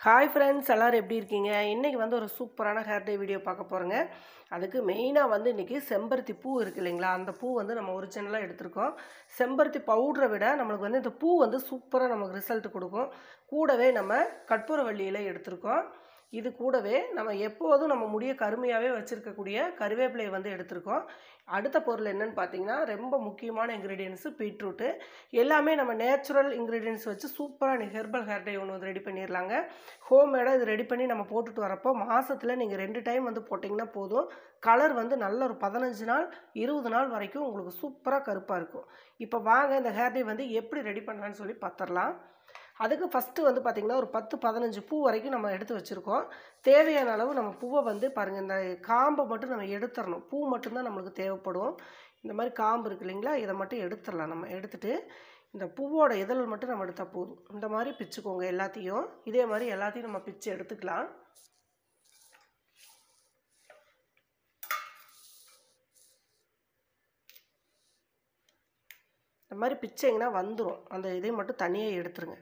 hi friends எல்லோரும் எப்படி இருக்கீங்க இன்றைக்கி வந்து ஒரு சூப்பரான ஹேர் டே வீடியோ பார்க்க போகிறோங்க அதுக்கு மெயினாக வந்து இன்றைக்கி செம்பருத்தி பூ இருக்குது இல்லைங்களா அந்த பூ வந்து நம்ம ஒரிஜினலாக எடுத்திருக்கோம் செம்பருத்தி பவுடரை விட நம்மளுக்கு வந்து இந்த பூ வந்து சூப்பராக நமக்கு ரிசல்ட் கொடுக்கும் கூடவே நம்ம கற்பூரவள்ளி இலை எடுத்திருக்கோம் இது கூடவே நம்ம எப்போதும் நம்ம முடிய கருமையாகவே வச்சுருக்கக்கூடிய கருவேப்பிலையை வந்து எடுத்திருக்கோம் அடுத்த பொருள் என்னன்னு பார்த்தீங்கன்னா ரொம்ப முக்கியமான இன்க்ரீடியன்ஸு பீட்ரூட்டு எல்லாமே நம்ம நேச்சுரல் இன்க்ரீடியன்ஸ் வச்சு சூப்பராக நீங்கள் ஹெர்பல் ஹேர் டே ஒன்று வந்து ரெடி பண்ணிடலாங்க ஹோம்மேடாக இது ரெடி பண்ணி நம்ம போட்டுட்டு வரப்போ மாதத்தில் நீங்கள் ரெண்டு டைம் வந்து போட்டிங்கன்னா போதும் கலர் வந்து நல்ல ஒரு பதினஞ்சு நாள் இருபது நாள் வரைக்கும் உங்களுக்கு சூப்பராக கருப்பாக இருக்கும் இப்போ வாங்க இந்த ஹேர் டே வந்து எப்படி ரெடி பண்ணலான்னு சொல்லி பார்த்துடலாம் அதுக்கு ஃபஸ்ட்டு வந்து பார்த்திங்கன்னா ஒரு பத்து பதினஞ்சு பூ வரைக்கும் நம்ம எடுத்து வச்சுருக்கோம் தேவையான அளவு நம்ம பூவை வந்து பாருங்கள் இந்த காம்பை மட்டும் நம்ம எடுத்துடணும் பூ மட்டும்தான் நம்மளுக்கு தேவைப்படும் இந்த மாதிரி காம்பு இருக்கு இல்லைங்களா இதை மட்டும் எடுத்துடலாம் நம்ம எடுத்துட்டு இந்த பூவோட இதழ் மட்டும் நம்ம எடுத்தால் போதும் இந்த மாதிரி பிச்சுக்கோங்க எல்லாத்தையும் இதே மாதிரி எல்லாத்தையும் நம்ம பிச்சு எடுத்துக்கலாம் இந்த மாதிரி பிச்சைங்கன்னா வந்துடும் அந்த இதை மட்டும் தனியாக எடுத்துருங்க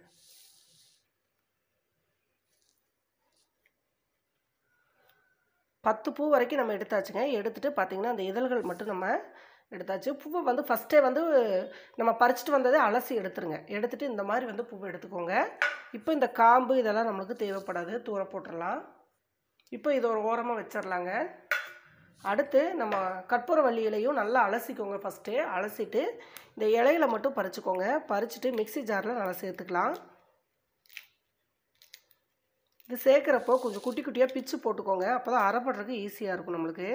பத்து பூ வரைக்கும் நம்ம எடுத்தாச்சுங்க எடுத்துகிட்டு பார்த்திங்கன்னா அந்த இதழ்கள் மட்டும் நம்ம எடுத்தாச்சு பூவை வந்து ஃபஸ்ட்டே வந்து நம்ம பறிச்சுட்டு வந்ததே அலசி எடுத்துருங்க எடுத்துகிட்டு இந்த மாதிரி வந்து பூவை எடுத்துக்கோங்க இப்போ இந்த காம்பு இதெல்லாம் நம்மளுக்கு தேவைப்படாது தூர போட்டுடலாம் இப்போ இது ஒரு ஓரமாக வச்சிடலாங்க அடுத்து நம்ம கற்பூரவள்ளி இலையும் நல்லா அலசிக்கோங்க ஃபஸ்ட்டு அலசிட்டு இந்த இலையில மட்டும் பறிச்சுக்கோங்க பறிச்சுட்டு மிக்சி ஜாரில் நல்லா சேர்த்துக்கலாம் இது சேர்க்குறப்போ கொஞ்சம் குட்டி குட்டியாக பிச்சு போட்டுக்கோங்க அப்போ தான் அரைப்படுறதுக்கு ஈஸியாக இருக்கும் நம்மளுக்கு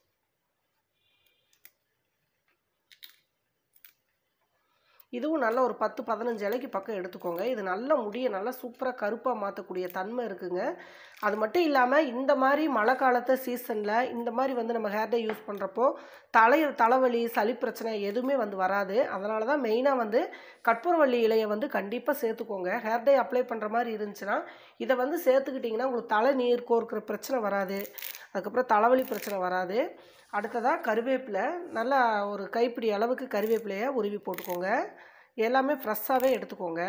இதுவும் நல்ல ஒரு பத்து பதினஞ்சு இலைக்கு பக்கம் எடுத்துக்கோங்க இது நல்ல முடியை நல்லா சூப்பராக கருப்பாக மாற்றக்கூடிய தன்மை இருக்குங்க அது மட்டும் இல்லாமல் இந்த மாதிரி மழை காலத்து சீசனில் இந்த மாதிரி வந்து நம்ம ஹேர் டே யூஸ் பண்ணுறப்போ தலை தலைவலி சளி பிரச்சனை எதுவுமே வந்து வராது அதனால தான் மெயினாக வந்து கற்பூரவள்ளி இலையை வந்து கண்டிப்பாக சேர்த்துக்கோங்க ஹேர் டே அப்ளை பண்ணுற மாதிரி இருந்துச்சுன்னா இதை வந்து சேர்த்துக்கிட்டிங்கன்னா உங்களுக்கு தலை நீர் கோர்க்கிற பிரச்சனை வராது அதுக்கப்புறம் தலைவலி பிரச்சனை வராது அடுத்ததாக கருவேப்பிலை நல்லா ஒரு கைப்பிடி அளவுக்கு கருவேப்பிலையை உருவி போட்டுக்கோங்க எல்லாமே ஃப்ரெஷ்ஷாகவே எடுத்துக்கோங்க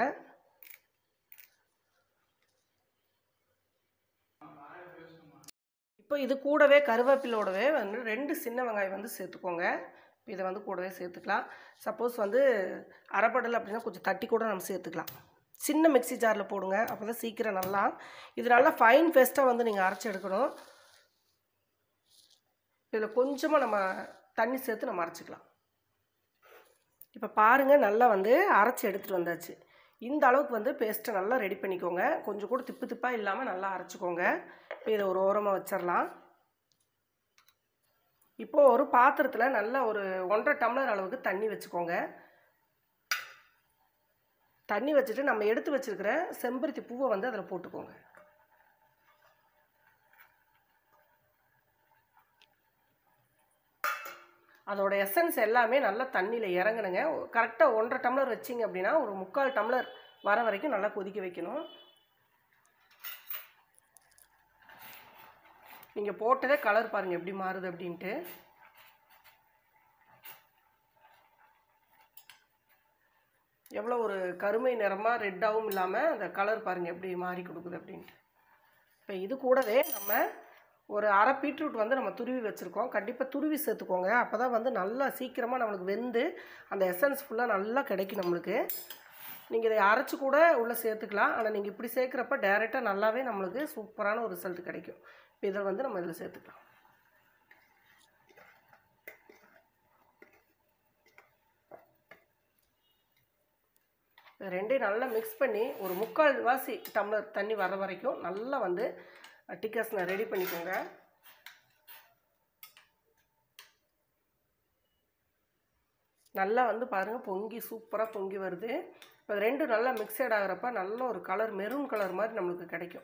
இப்போ இது கூடவே கருவேப்பிலோடவே வந்து ரெண்டு சின்ன வெங்காயம் வந்து சேர்த்துக்கோங்க இதை வந்து கூடவே சேர்த்துக்கலாம் சப்போஸ் வந்து அரைப்படலை அப்படின்னா கொஞ்சம் தட்டி கூட நம்ம சேர்த்துக்கலாம் சின்ன மிக்சி ஜாரில் போடுங்க அப்போ தான் சீக்கிரம் நல்லா இது நல்லா ஃபைன் பேஸ்ட்டாக வந்து நீங்கள் அரைச்சி எடுக்கணும் இதில் கொஞ்சமாக நம்ம தண்ணி சேர்த்து நம்ம அரைச்சிக்கலாம் இப்போ பாருங்கள் நல்லா வந்து அரைச்சி எடுத்துகிட்டு வந்தாச்சு இந்த அளவுக்கு வந்து பேஸ்ட்டை நல்லா ரெடி பண்ணிக்கோங்க கொஞ்சம் கூட திப்பு திப்பாக இல்லாமல் நல்லா அரைச்சிக்கோங்க இப்போ இதை ஒரு ஓரமாக வச்சிடலாம் இப்போது ஒரு பாத்திரத்தில் நல்லா ஒரு ஒன்றரை டம்ளர் அளவுக்கு தண்ணி வச்சுக்கோங்க தண்ணி வச்சுட்டு நம்ம எடுத்து வச்சுருக்கிற செம்பருத்தி பூவை வந்து அதில் போட்டுக்கோங்க அதோட எசன்ஸ் எல்லாமே நல்லா தண்ணியில் இறங்கணுங்க கரெக்டாக ஒன்றரை டம்ளர் வச்சிங்க அப்படின்னா ஒரு முக்கால் டம்ளர் வர வரைக்கும் நல்லா கொதிக்க வைக்கணும் நீங்கள் போட்டதே கலர் பாருங்கள் எப்படி மாறுது அப்படின்ட்டு எவ்வளோ ஒரு கருமை நிறமாக ரெட்டாகவும் இல்லாமல் அந்த கலர் பாருங்கள் எப்படி மாறி கொடுக்குது அப்படின்ட்டு இப்போ இது கூடவே நம்ம ஒரு அரை பீட்ரூட் வந்து நம்ம துருவி வச்சுருக்கோம் கண்டிப்பாக துருவி சேர்த்துக்கோங்க அப்போ தான் வந்து நல்லா சீக்கிரமாக நம்மளுக்கு வெந்து அந்த எசன்ஸ் ஃபுல்லாக நல்லா கிடைக்கும் நம்மளுக்கு நீங்கள் இதை அரைச்சி கூட உள்ளே சேர்த்துக்கலாம் ஆனால் நீங்கள் இப்படி சேர்க்குறப்ப டேரெக்டாக நல்லாவே நம்மளுக்கு சூப்பரான ஒரு ரிசல்ட் கிடைக்கும் இப்போ இதை வந்து நம்ம இதில் சேர்த்துக்கலாம் ரெண்டையும் நல்லா மிக்ஸ் பண்ணி ஒரு முக்கால் வாசி டம்ளர் தண்ணி வர வரைக்கும் நல்லா வந்து டிக்காஸ்னை ரெடி பண்ணிக்கோங்க நல்லா வந்து பாருங்கள் பொங்கி சூப்பராக பொங்கி வருது இப்போ ரெண்டும் நல்லா மிக்சட் ஆகிறப்ப நல்ல ஒரு கலர் மெரூன் கலர் மாதிரி நம்மளுக்கு கிடைக்கும்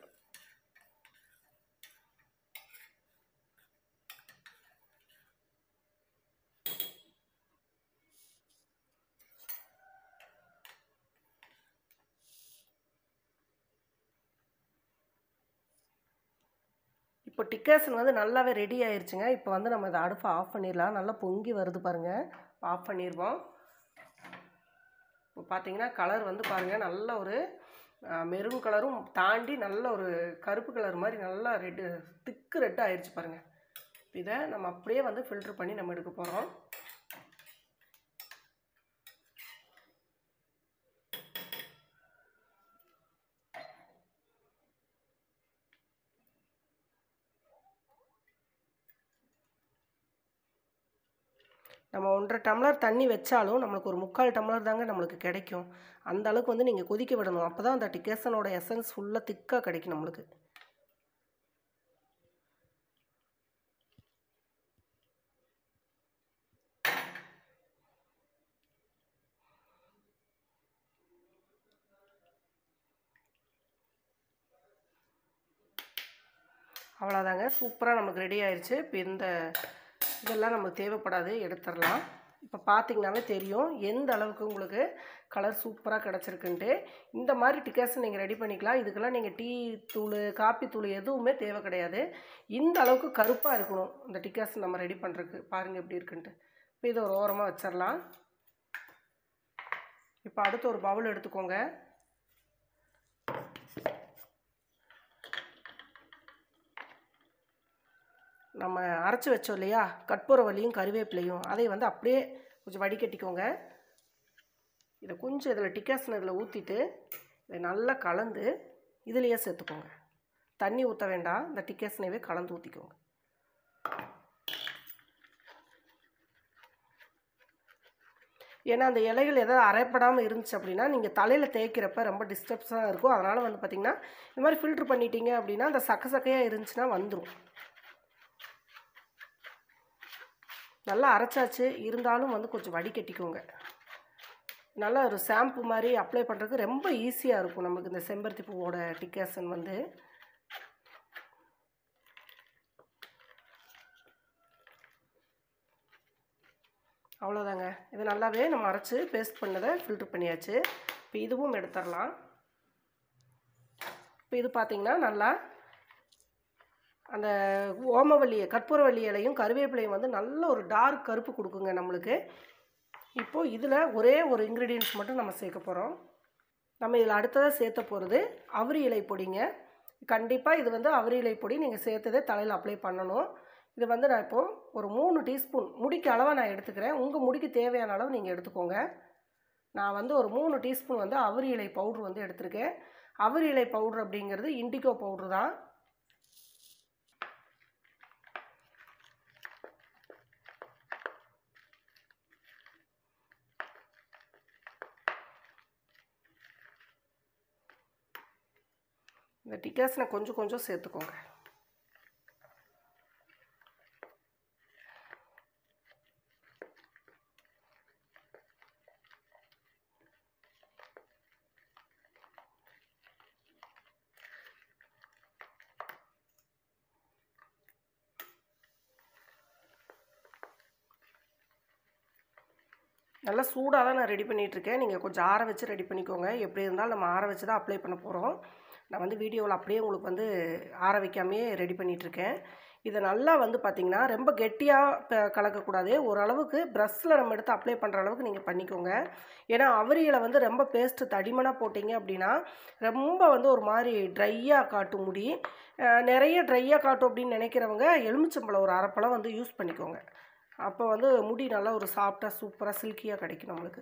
இப்போ டிக்காசன் வந்து நல்லாவே ரெடி ஆயிடுச்சுங்க இப்போ வந்து நம்ம இதை அடுப்பை ஆஃப் பண்ணிடலாம் நல்லா பொங்கி வருது பாருங்கள் ஆஃப் பண்ணிடுவோம் இப்போ பார்த்தீங்கன்னா கலர் வந்து பாருங்கள் நல்ல ஒரு மெரூன் கலரும் தாண்டி நல்ல ஒரு கருப்பு கலர் மாதிரி நல்லா ரெட்டு திக்கு ரெட்டு ஆயிடுச்சு பாருங்கள் இதை நம்ம அப்படியே வந்து ஃபில்டர் பண்ணி நம்ம எடுக்க போகிறோம் நம்ம ஒன்றரை டம்ளர் தண்ணி வச்சாலும் நம்மளுக்கு ஒரு முக்கால் டம்ளர் தாங்க நம்மளுக்கு கிடைக்கும் அந்த அளவுக்கு வந்து நீங்கள் கொதிக்க விடணும் அப்போ தான் அந்த டிகேசனோட எசன்ஸ் ஃபுல்லாக திக்காக கிடைக்கும் நம்மளுக்கு அவ்வளோதாங்க சூப்பராக நமக்கு ரெடி ஆயிடுச்சு இப்போ இந்த இதெல்லாம் நமக்கு தேவைப்படாது எடுத்துடலாம் இப்போ பார்த்தீங்கன்னாவே தெரியும் எந்த அளவுக்கு உங்களுக்கு கலர் சூப்பராக கிடச்சிருக்குன்ட்டு இந்த மாதிரி டிக்கெட்ஸ் நீங்கள் ரெடி பண்ணிக்கலாம் இதுக்கெல்லாம் நீங்கள் டீ தூள் காப்பி தூள் எதுவுமே தேவை கிடையாது இந்த அளவுக்கு கருப்பாக இருக்கணும் இந்த டிக்கெட்ஸ் நம்ம ரெடி பண்ணுறதுக்கு பாருங்கள் எப்படி இருக்குன்ட்டு இப்போ இதை ஒரு ஓரமாக வச்சிடலாம் இப்போ அடுத்து ஒரு பவுல் எடுத்துக்கோங்க நம்ம அரைச்சி வச்சோம் இல்லையா கற்பூரவல்லியும் கருவேப்பிலையும் அதை வந்து அப்படியே கொஞ்சம் வடிகட்டிக்கோங்க இதை கொஞ்சம் இதில் டிக்காசன் இதில் ஊற்றிட்டு இதை நல்லா கலந்து இதுலேயே சேர்த்துக்கோங்க தண்ணி ஊற்ற வேண்டாம் இந்த டிக்காசனைவே கலந்து ஊற்றிக்கோங்க ஏன்னா அந்த இலைகள் எதாவது அரைப்படாமல் இருந்துச்சு அப்படின்னா நீங்கள் தலையில் தேய்க்கிறப்ப ரொம்ப டிஸ்டர்ப்ஸாக இருக்கும் அதனால் வந்து பார்த்திங்கன்னா இந்த மாதிரி ஃபில்ட்ரு பண்ணிட்டீங்க அப்படின்னா அந்த சக்க சக்கையாக இருந்துச்சுன்னா வந்துடும் நல்லா அரைச்சாச்சு இருந்தாலும் வந்து கொஞ்சம் வடிகட்டிக்கோங்க நல்லா ஒரு ஷாம்பு மாதிரி அப்ளை பண்ணுறதுக்கு ரொம்ப ஈஸியாக இருக்கும் நமக்கு இந்த செம்பருத்தி பூவோட டிக்கேசன் வந்து அவ்வளோதாங்க இது நல்லாவே நம்ம அரைச்சி பேஸ்ட் பண்ணதை ஃபில்ட்ரு பண்ணியாச்சு இப்போ இதுவும் எடுத்துடலாம் இப்போ இது பார்த்திங்கன்னா நல்லா அந்த ஓமவல்லி கற்பூரவல்லி இலையும் கருவேப்பிலையும் வந்து நல்ல ஒரு டார்க் கருப்பு கொடுக்குங்க நம்மளுக்கு இப்போது இதில் ஒரே ஒரு இன்க்ரீடியன்ஸ் மட்டும் நம்ம சேர்க்க போகிறோம் நம்ம இதில் அடுத்ததாக சேர்த்த போகிறது அவரி இலை பொடிங்க கண்டிப்பாக இது வந்து அவரி இலை பொடி நீங்கள் சேர்த்ததே தலையில் அப்ளை பண்ணணும் இது வந்து நான் இப்போது ஒரு மூணு டீஸ்பூன் முடிக்கு அளவாக நான் எடுத்துக்கிறேன் உங்கள் முடிக்கு தேவையான அளவு நீங்கள் எடுத்துக்கோங்க நான் வந்து ஒரு மூணு டீஸ்பூன் வந்து அவரி இலை பவுட்ரு வந்து எடுத்திருக்கேன் அவரி இலை பவுட்ரு அப்படிங்கிறது இண்டிகோ பவுட்ரு தான் இந்த டிக்காஸில் கொஞ்சம் கொஞ்சம் சேர்த்துக்கோங்க நல்லா சூடாக தான் நான் ரெடி பண்ணிகிட்ருக்கேன் நீங்கள் கொஞ்சம் ஆற வச்சு ரெடி பண்ணிக்கோங்க எப்படி இருந்தாலும் நம்ம ஆற வச்சு தான் அப்ளை பண்ண போகிறோம் நான் வந்து வீடியோவில் அப்படியே உங்களுக்கு வந்து ஆற வைக்காமையே ரெடி பண்ணிகிட்ருக்கேன் இதை நல்லா வந்து பார்த்திங்கன்னா ரொம்ப கெட்டியாக கலக்கக்கூடாது ஓரளவுக்கு ப்ரஷ்ஷில் நம்ம எடுத்து அப்ளை பண்ணுற அளவுக்கு நீங்கள் பண்ணிக்கோங்க ஏன்னா அவரியில் வந்து ரொம்ப பேஸ்ட்டு தடிமனாக போட்டிங்க அப்படின்னா ரொம்ப வந்து ஒரு மாதிரி ட்ரையாக காட்டும் முடி அஹ் நிறைய ட்ரையாக காட்டும் அப்படின்னு நினைக்கிறவங்க எலுமிச்சம்பழம் ஒரு அரைப்பழம் வந்து யூஸ் பண்ணிக்கோங்க அப்போ வந்து முடி நல்லா ஒரு சாஃப்டாக சூப்பராக சில்கியாக கிடைக்கும் நம்மளுக்கு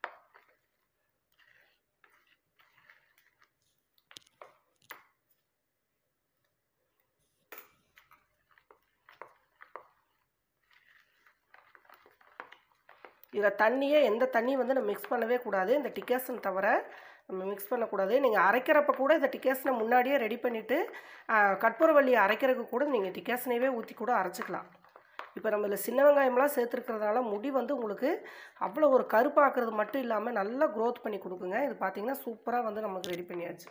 இதில் தண்ணியே எந்த தண்ணியும் வந்து நம்ம மிக்ஸ் பண்ணவே கூடாது இந்த டிக்காசன் தவிர நம்ம மிக்ஸ் பண்ணக்கூடாது நீங்கள் அரைக்கிறப்ப கூட இந்த டிக்காசனை முன்னாடியே ரெடி பண்ணிவிட்டு கற்பூரவள்ளி அரைக்கிறதுக்கு கூட நீங்கள் டிக்காசனைவே ஊற்றி கூட அரைச்சிக்கலாம் இப்போ நம்ம இதில் சின்ன வெங்காயம்லாம் சேர்த்துருக்கிறதுனால முடி வந்து உங்களுக்கு அவ்வளோ ஒரு கருப்பாக்குறது மட்டும் இல்லாமல் நல்லா க்ரோத் பண்ணி கொடுக்குங்க இது பார்த்தீங்கன்னா சூப்பராக வந்து நமக்கு ரெடி பண்ணியாச்சு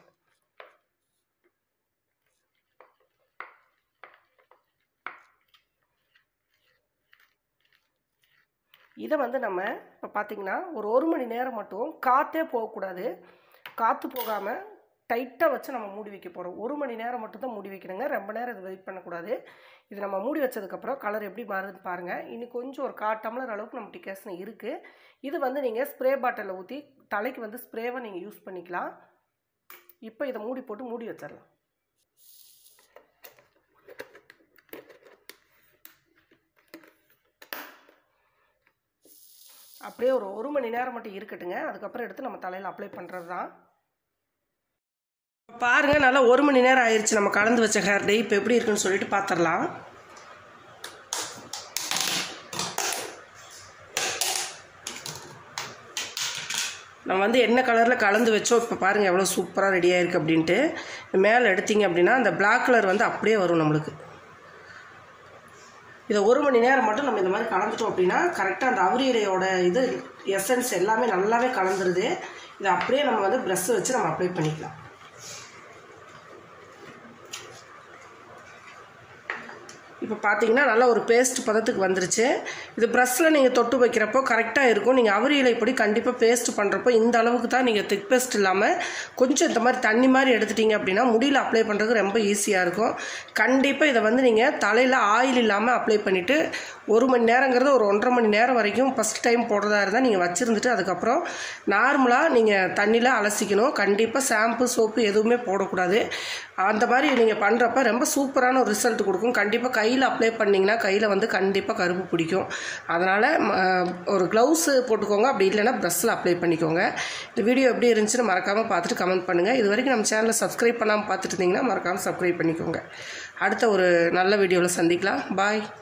இதை வந்து நம்ம இப்போ பார்த்தீங்கன்னா ஒரு ஒரு மணி நேரம் மட்டும் காற்றே போகக்கூடாது காற்று போகாமல் டைட்டாக வச்சு நம்ம மூடி வைக்க போகிறோம் ஒரு மணி நேரம் மட்டும் தான் மூடி வைக்கணுங்க ரொம்ப நேரம் இது வெயிட் பண்ணக்கூடாது இது நம்ம மூடி வச்சதுக்கப்புறம் கலர் எப்படி மாறுதுன்னு பாருங்கள் இன்னும் கொஞ்சம் ஒரு கால் டம்ளர் அளவுக்கு நம்ம டிகாசன் இருக்குது இது வந்து நீங்கள் ஸ்ப்ரே பாட்டிலில் ஊற்றி தலைக்கு வந்து ஸ்ப்ரேவை நீங்கள் யூஸ் பண்ணிக்கலாம் இப்போ இதை மூடி போட்டு மூடி வச்சிடலாம் அப்படியே ஒரு ஒரு மணி நேரம் மட்டும் இருக்கட்டுங்க அதுக்கப்புறம் எடுத்து நம்ம தலையில் அப்ளை பண்ணுறது தான் பாருங்க நல்லா ஒரு மணி நேரம் ஆயிடுச்சு நம்ம கலந்து வச்ச ஹேர் டே இப்போ எப்படி இருக்குன்னு சொல்லிட்டு பார்த்துடலாம் நம்ம வந்து என்ன கலரில் கலந்து வச்சோம் இப்போ பாருங்கள் எவ்வளோ சூப்பராக ரெடி ஆயிருக்கு அப்படின்ட்டு மேலே எடுத்தீங்க அப்படின்னா அந்த பிளாக் கலர் வந்து அப்படியே வரும் நம்மளுக்கு இதை ஒரு மணி நேரம் மட்டும் நம்ம இந்த மாதிரி கலந்துட்டோம் அப்படின்னா கரெக்டாக அந்த அவுரியலையோட இது எசன்ஸ் எல்லாமே நல்லாவே கலந்துருது இதை அப்படியே நம்ம வந்து ப்ரெஷ் வச்சு நம்ம அப்ளை பண்ணிக்கலாம் இப்போ பார்த்தீங்கன்னா நல்லா ஒரு பேஸ்ட் பதத்துக்கு வந்துருச்சு இது ப்ரஷ்ஷில் நீங்கள் தொட்டு வைக்கிறப்போ கரெக்டாக இருக்கும் நீங்கள் அவரி இலைப்பொடி கண்டிப்பாக பேஸ்ட் பண்ணுறப்போ இந்த அளவுக்கு தான் நீங்கள் திக் பேஸ்ட் இல்லாமல் கொஞ்சம் இந்த மாதிரி தண்ணி மாதிரி எடுத்துட்டீங்க அப்படின்னா முடியில் அப்ளை பண்ணுறதுக்கு ரொம்ப ஈஸியாக இருக்கும் கண்டிப்பாக இதை வந்து நீங்கள் தலையில் ஆயில் இல்லாமல் அப்ளை பண்ணிவிட்டு ஒரு மணி நேரங்கிறது ஒரு ஒன்றரை மணி நேரம் வரைக்கும் ஃபஸ்ட் டைம் போடுறதா இருந்தால் நீங்கள் வச்சுருந்துட்டு அதுக்கப்புறம் நார்மலாக நீங்கள் தண்ணியில் அலசிக்கணும் கண்டிப்பாக ஷாம்பு சோப்பு எதுவுமே போடக்கூடாது அந்த மாதிரி நீங்கள் பண்ணுறப்ப ரொம்ப சூப்பரான ஒரு ரிசல்ட் கொடுக்கும் கண்டிப்பாக கையில் அப்ளை பண்ணிங்கன்னா கையில் வந்து கண்டிப்பாக கருப்பு பிடிக்கும் அதனால் ஒரு க்ளவுஸு போட்டுக்கோங்க அப்படி இல்லைன்னா ப்ரெஷ்ஷில் அப்ளை பண்ணிக்கோங்க இந்த வீடியோ எப்படி இருந்துச்சுன்னு மறக்காமல் பார்த்துட்டு கமெண்ட் பண்ணுங்கள் இது வரைக்கும் நம்ம சேனலை சப்ஸ்கிரைப் பண்ணாமல் பார்த்துட்டு இருந்தீங்கன்னா மறக்காமல் சப்ஸ்கிரைப் பண்ணிக்கோங்க அடுத்த ஒரு நல்ல வீடியோவில் சந்திக்கலாம் பாய்